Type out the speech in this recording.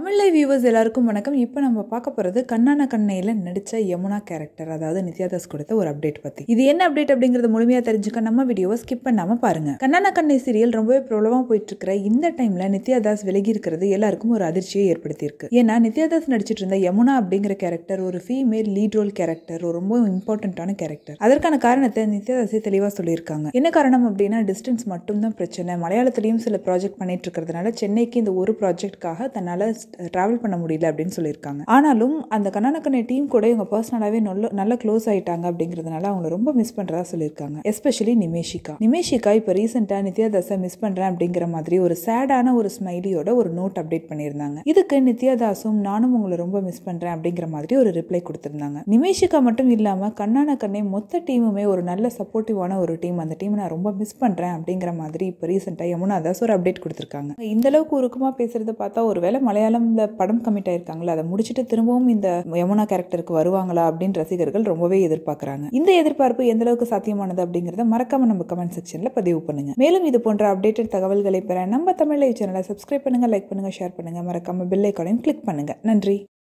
Tamil live viewers எல்லாருக்கும் வணக்கம் இப்போ நம்ம பார்க்க போகிறது கண்ணான கண்ணையில் நடித்த யமுனா கேரக்டர் அதாவது நித்யாதாஸ் கொடுத்த ஒரு அப்டேட் பற்றி இது என்ன அப்டேட் அப்படிங்கிறது முழுமையாக தெரிஞ்சுக்க நம்ம வீடியோவை ஸ்கிப் பண்ணாமல் பாருங்க கண்ணான கண்ணை சீரியல் ரொம்பவே பிரபலமாக போயிட்டு இருக்கிற இந்த டைமில் நித்யாதாஸ் விலகி இருக்கிறது எல்லாருக்கும் ஒரு அதிர்ச்சியை ஏற்படுத்தியிருக்கு ஏன்னா நித்யாதாஸ் நடிச்சிட்டு இருந்த யமுனா அப்படிங்கிற கேரக்டர் ஒரு ஃபீமேல் லீட் ரோல் கேரக்டர் ஒரு ரொம்ப இம்பார்ட்டண்ட்டான கேரக்டர் அதற்கான காரணத்தை நித்யாதாஸே தெளிவாக சொல்லியிருக்காங்க என்ன காரணம் அப்படின்னா டிஸ்டன்ஸ் மட்டும்தான் பிரச்சனை மலையாளத்திலையும் சில ப்ராஜெக்ட் பண்ணிட்டு இருக்கிறதுனால சென்னைக்கு இந்த ஒரு ப்ராஜெக்ட்காக தன்னால் ட்ராவல் பண்ண முடியல அப்படின்னு சொல்லியிருக்காங்க ஆனாலும் அந்த கண்ணானக்கண்ணை டீம் கூட இவங்க பர்சனலாகவே நல்ல நல்ல க்ளோஸ் ஆயிட்டாங்க அப்படிங்கிறதுனால அவங்கள ரொம்ப மிஸ் பண்ணுறதா சொல்லியிருக்காங்க எஸ்பெஷலி நிமேஷிகா நிமேஷிகா இப்போ ரீசெண்டாக நித்யாதாஸை மிஸ் பண்ணுறேன் அப்படிங்கிற மாதிரி ஒரு சேடான ஒரு ஸ்மைலியோட ஒரு நோட் அப்டேட் பண்ணியிருந்தாங்க இதுக்கு நித்யாதாஸும் நானும் உங்களை ரொம்ப மிஸ் பண்ணுறேன் அப்படிங்கிற மாதிரி ஒரு ரிப்ளை கொடுத்துருந்தாங்க நிமேஷிகா மட்டும் இல்லாமல் கண்ணான கண்ணை மொத்த டீமுமே ஒரு நல்ல சப்போர்ட்டிவான ஒரு டீம் அந்த டீம் நான் ரொம்ப மிஸ் பண்ணுறேன் அப்படிங்கிற மாதிரி இப்போ ரீசெண்டாக யமுனா தாஸ் ஒரு அப்டேட் கொடுத்துருக்காங்க இந்த அளவுக்கு உருக்கமாக பேசுறத பார்த்தா ஒருவேளை மலையாளம்ல படம் கமிட் ஆயிருக்காங்களா அதை முடிச்சுட்டு திரும்பவும் இந்த யமுனா கேரக்டருக்கு வருவாங்களா அப்படின்னு ரசிகர்கள் ரொம்பவே எதிர்பார்க்கறாங்க இந்த எதிர்பார்ப்பு எந்த அளவுக்கு சாத்தியமானது அப்படிங்கறத மறக்காம நம்ம கமெண்ட் செக்ஷன்ல பதிவு பண்ணுங்க மேலும் இது போன்ற அப்டேட்டட் தகவல்களை பெற நம்ம தமிழ் சேனலை சப்ஸ்கிரைப் பண்ணுங்க லைக் பண்ணுங்க ஷேர் பண்ணுங்க மறக்காம பெல் ஐக்கானையும் கிளிக் பண்ணுங்க நன்றி